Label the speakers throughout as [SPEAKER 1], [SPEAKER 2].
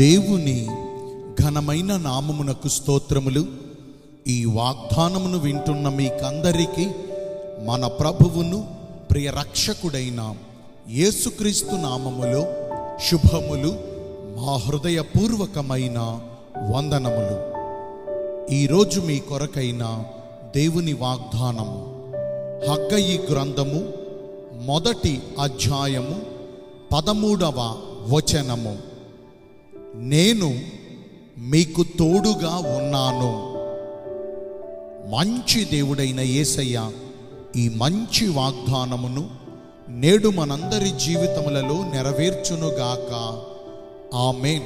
[SPEAKER 1] దేవుని ఘనమైన నామమునకు స్తోత్రములు ఈ వాగ్దానమును వింటున్న మీకందరికీ మన ప్రభువును ప్రియ రక్షకుడైన యేసుక్రీస్తు నామములో శుభములు మా హృదయపూర్వకమైన వందనములు ఈరోజు మీ కొరకైన దేవుని వాగ్దానము హగ్గయి గ్రంథము మొదటి అధ్యాయము పదమూడవ వచనము నేను మీకు తోడుగా ఉన్నాను మంచి దేవుడైన యేసయ్య ఈ మంచి వాగ్దానమును నేడు మనందరి జీవితములలో నెరవేర్చునుగాక ఆమెన్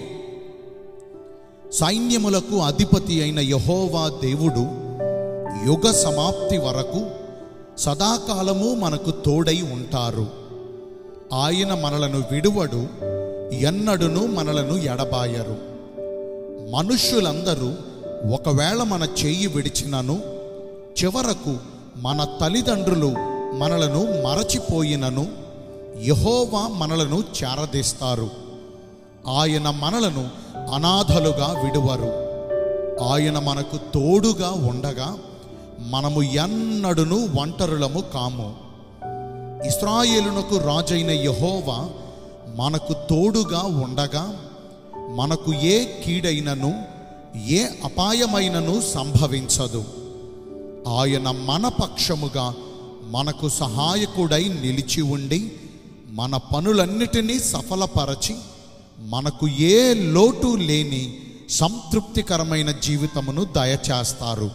[SPEAKER 1] సైన్యములకు అధిపతి అయిన యహోవా దేవుడు యుగ సమాప్తి వరకు సదాకాలము మనకు తోడై ఉంటారు ఆయన మనలను విడువడు ఎన్నడును మనలను ఎడబాయరు మనుష్యులందరూ ఒకవేళ మన చెయ్యి విడిచినను చివరకు మన తల్లిదండ్రులు మనలను మరచిపోయినను యహోవా మనలను చేరదీస్తారు ఆయన మనలను అనాథలుగా విడువరు ఆయన మనకు తోడుగా ఉండగా మనము ఎన్నడును ఒంటరులము కాము ఇస్రాయేలునకు రాజైన యహోవా మనకు తోడుగా ఉండగా మనకు ఏ కీడైనను ఏ అపాయమైనను సంభవించదు ఆయన మన పక్షముగా మనకు సహాయకుడై నిలిచి ఉండి మన పనులన్నిటినీ సఫలపరచి మనకు ఏ లోటు లేని సంతృప్తికరమైన జీవితమును దయచేస్తారు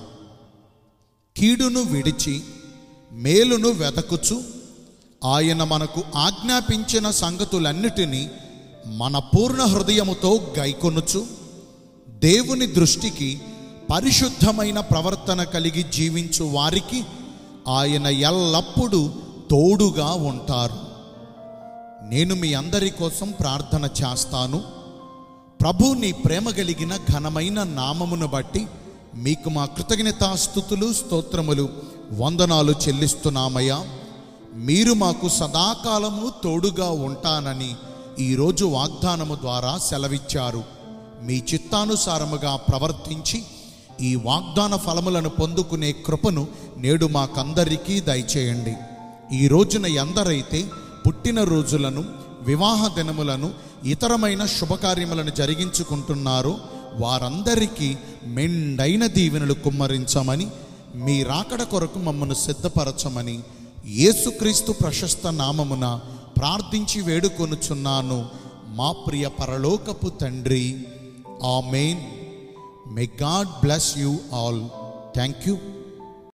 [SPEAKER 1] కీడును విడిచి మేలును వెతకుచు ఆయన మనకు ఆజ్ఞాపించిన సంగతులన్నిటినీ మన పూర్ణ హృదయముతో గైకొనుచు దేవుని దృష్టికి పరిశుద్ధమైన ప్రవర్తన కలిగి జీవించు వారికి ఆయన ఎల్లప్పుడూ తోడుగా ఉంటారు నేను మీ అందరి కోసం ప్రార్థన చేస్తాను ప్రభు నీ ప్రేమ కలిగిన ఘనమైన నామమును బట్టి మీకు మా కృతజ్ఞతాస్థుతులు స్తోత్రములు వందనాలు చెల్లిస్తున్నామయ్యా మీరు మాకు సదాకాలము తోడుగా ఉంటానని ఈరోజు వాగ్దానము ద్వారా సెలవిచ్చారు మీ చిత్తానుసారముగా ప్రవర్తించి ఈ వాగ్దాన ఫలములను పొందుకునే కృపను నేడు మాకందరికీ దయచేయండి ఈ రోజున ఎందరైతే పుట్టిన రోజులను వివాహ దినములను ఇతరమైన శుభకార్యములను జరిగించుకుంటున్నారో వారందరికీ మెండైన దీవెనలు కుమ్మరించమని మీ రాకడ కొరకు మమ్మను సిద్ధపరచమని యేసుక్రీస్తు ప్రశస్త నామమున ప్రార్థించి వేడుకొనుచున్నాను మా ప్రియ పరలోకపు తండ్రి amen may God bless you all thank you